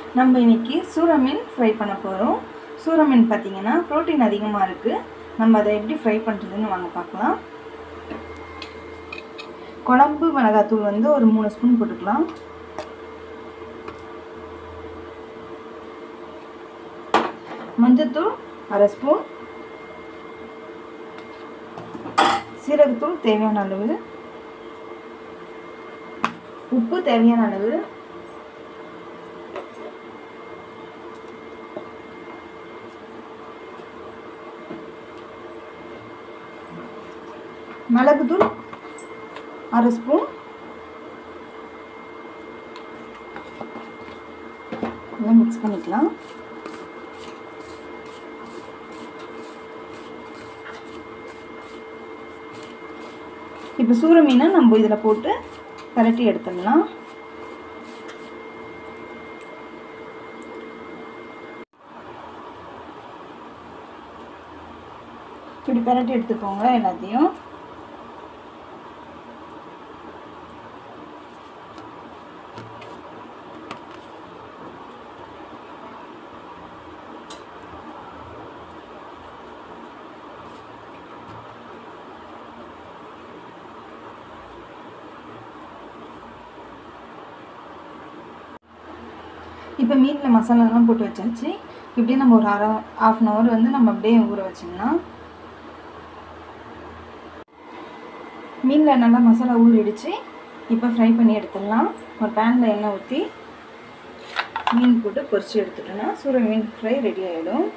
நம்ம இன்னைக்கு சூற மீன் ஃப்ரை பண்ண போகிறோம் சூற மீன் பார்த்தீங்கன்னா ப்ரோட்டீன் அதிகமாக இருக்குது நம்ம அதை எப்படி ஃப்ரை பண்ணுறதுன்னு வாங்க பார்க்கலாம் குழம்பு மிளகாத்தூள் வந்து ஒரு மூணு ஸ்பூன் போட்டுக்கலாம் மஞ்சத்தூள் அரை ஸ்பூன் சீரகத்தூள் தேவையான அளவு உப்பு தேவையான அளவு மிளகுத்தூள் அரை ஸ்பூன் எல்லாம் மிக்ஸ் பண்ணிக்கலாம் இப்போ சூற மீனை நம்ம இதில் போட்டு பரட்டி எடுத்துடலாம் இப்படி பரட்டி எடுத்துக்கோங்க எல்லாத்தையும் இப்போ மீனில் மசாலாலாம் போட்டு வச்சாச்சு இப்படியே நம்ம ஒரு அரை ஆஃப் அன் ஹவர் வந்து நம்ம அப்படியே ஊற வச்சிங்கன்னா மீனில் நல்லா மசாலா ஊறிடுச்சு இப்போ ஃப்ரை பண்ணி எடுத்துடலாம் ஒரு பேனில் எண்ணெய் ஊற்றி மீன் போட்டு பொரிச்சு எடுத்துட்டோன்னா சூட மீன் ஃப்ரை ரெடி ஆகிடும்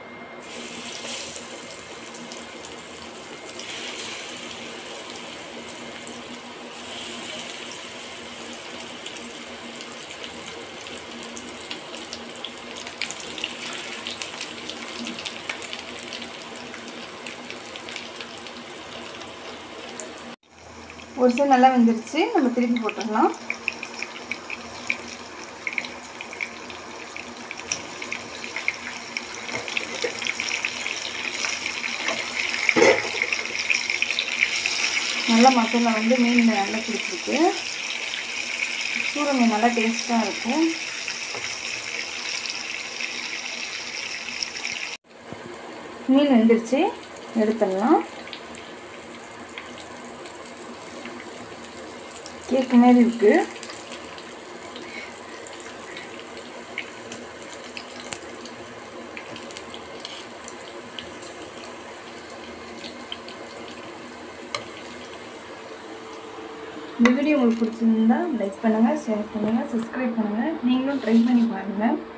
ஒரு சைடு நல்லா வெந்துருச்சு நம்ம திருப்பி போட்டுடலாம் நல்லா மசாலா வந்து மீன் நல்லா பிடிச்சிருக்கு சூட மீன் நல்லா டேஸ்ட்டாக இருக்கும் மீன் வெந்துருச்சு எடுத்துடலாம் கேக் மாதிரி இருக்கு இந்த வீடியோ உங்களுக்கு பிடிச்சிருந்தா லைக் பண்ணுங்கள் ஷேர் பண்ணுங்கள் சப்ஸ்கிரைப் பண்ணுங்கள் நீங்களும் ட்ரை பண்ணி பாருங்கள்